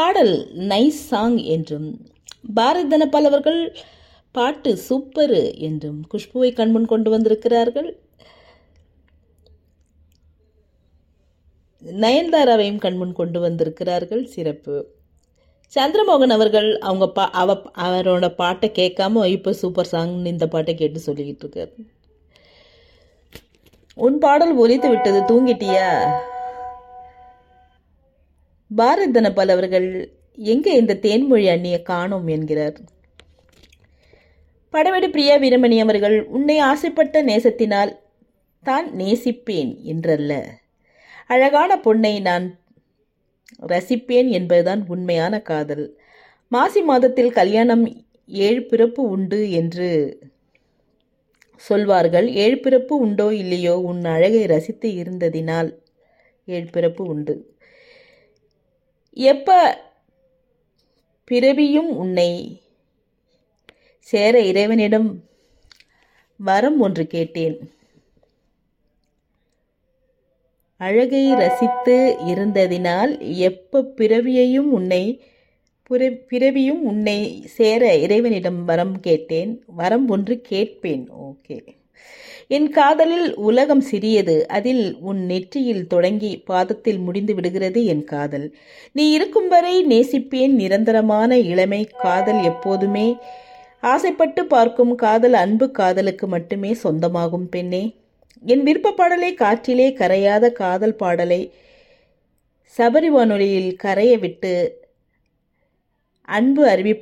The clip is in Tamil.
பாடல் நைஸ் சாங் என்றும் பாரத் தனபால் அவர்கள் பாட்டு சூப்பரு என்றும் குஷ்புவை கண்முன் கொண்டு வந்திருக்கிறார்கள் நயன்தாராவையும் கண்முன் கொண்டு வந்திருக்கிறார்கள் சிறப்பு சந்திரமோகன் அவர்கள் அவங்க பா அவ அவரோட பாட்டை கேட்காம இப்போ சூப்பர் சாங்னு இந்த பாட்டை கேட்டு சொல்லிக்கிட்டு இருக்காரு உன் பாடல் ஒலித்து விட்டது தூங்கிட்டியா பாரத் தனபால் அவர்கள் எங்க இந்த தேன்மொழி அண்ணியை காணோம் என்கிறார் படவெடி பிரியா வீரமணி அவர்கள் உன்னை ஆசைப்பட்ட நேசத்தினால் தான் நேசிப்பேன் என்றல்ல அழகான பொண்ணை நான் ரசிப்பேன் என்பதுதான் உண்மையான காதல் மாசி மாதத்தில் கல்யாணம் ஏழு பிறப்பு உண்டு என்று சொல்வார்கள் ஏழு பிறப்பு உண்டோ இல்லையோ உன் அழகை ரசித்து இருந்ததினால் ஏழு பிறப்பு உண்டு எப்ப பிறவியும் உன்னை சேர இறைவனிடம் வரம் ஒன்று கேட்டேன் அழகை ரசித்து இருந்ததினால் எப்ப பிறவியையும் உன்னை புற- பிறவியும் உன்னை சேர இறைவனிடம் வரம் கேட்டேன் வரம் ஒன்று கேட்பேன் ஓகே என் காதலில் உலகம் சிறியது அதில் உன் நெற்றியில் தொடங்கி பாதத்தில் முடிந்து விடுகிறது என் காதல் நீ இருக்கும் வரை நேசிப்பேன் நிரந்தரமான இளமை காதல் எப்போதுமே ஆசைப்பட்டு பார்க்கும் காதல் அன்பு காதலுக்கு மட்டுமே சொந்தமாகும் பெண்ணே என் விருப்ப பாடலை காற்றிலே கரையாத காதல் பாடலை சபரி வானொலியில் கரைய விட்டு அன்பு அறிவிப்பு